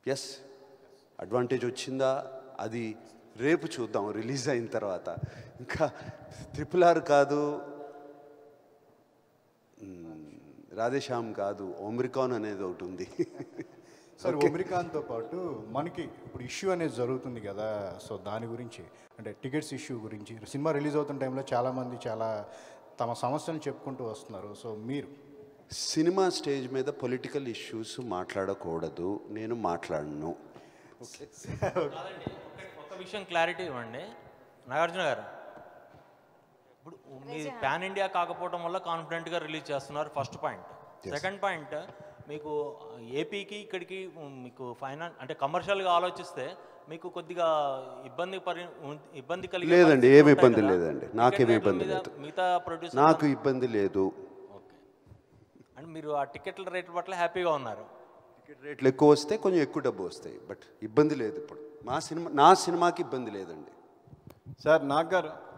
Yes advantage వచ్చిందా అది రేపు చూద్దాం రిలీజ్ అయిన తర్వాత ఇంకా ట్రిపుల్ ఆర్ కాదు మ్, రాధేశ్యామ్ కాదు ఒమ్రికాన్ అనేది ఒకటి ఉంది సార్ ఒమిరికాన్తో పాటు మనకి ఇప్పుడు ఇష్యూ అనేది జరుగుతుంది కదా సో దాని గురించి అంటే టికెట్స్ ఇష్యూ గురించి సినిమా రిలీజ్ అవుతున్న టైంలో చాలామంది చాలా తమ సమస్యలను చెప్పుకుంటూ వస్తున్నారు సో మీరు సినిమా స్టేజ్ మీద పొలిటికల్ ఇష్యూస్ మాట్లాడకూడదు నేను మాట్లాడను కాదండి ఒక విషయం క్లారిటీ ఇవ్వండి నాగార్జున గారు ఇప్పుడు మీ పాన్ ఇండియా కాకపోవడం వల్ల కాన్ఫిడెంట్గా రిలీజ్ చేస్తున్నారు ఫస్ట్ పాయింట్ సెకండ్ పాయింట్ మీకు ఏపీకి ఇక్కడికి మీకు ఫైనాన్స్ అంటే కమర్షియల్గా ఆలోచిస్తే మీకు కొద్దిగా ఇబ్బంది పరి ఇబ్బంది కలిగే లేదండి, పరిస్థితులు ఏమి ఉంటాయి ఇబ్బంది కదా. లేదండి. నాకేమి టికెట్ ఇబ్బంది రేట్ల మీద లేదు. మిగతా ప్రొడ్యూసర్ నాకు ఇబ్బంది లేదు ఓకే అండ్ మీరు ఆ టికెట్ల రేట్ల పట్ల హ్యాపీగా ఉన్నారు టికెట్ రేట్లు ఎక్కువ వస్తే కొంచెం ఎక్కువ డబ్బు వస్తాయి బట్ ఇబ్బంది లేదు ఇప్పుడు మా సినిమా నా సినిమాకి ఇబ్బంది లేదండి సార్ నాగ్ గారు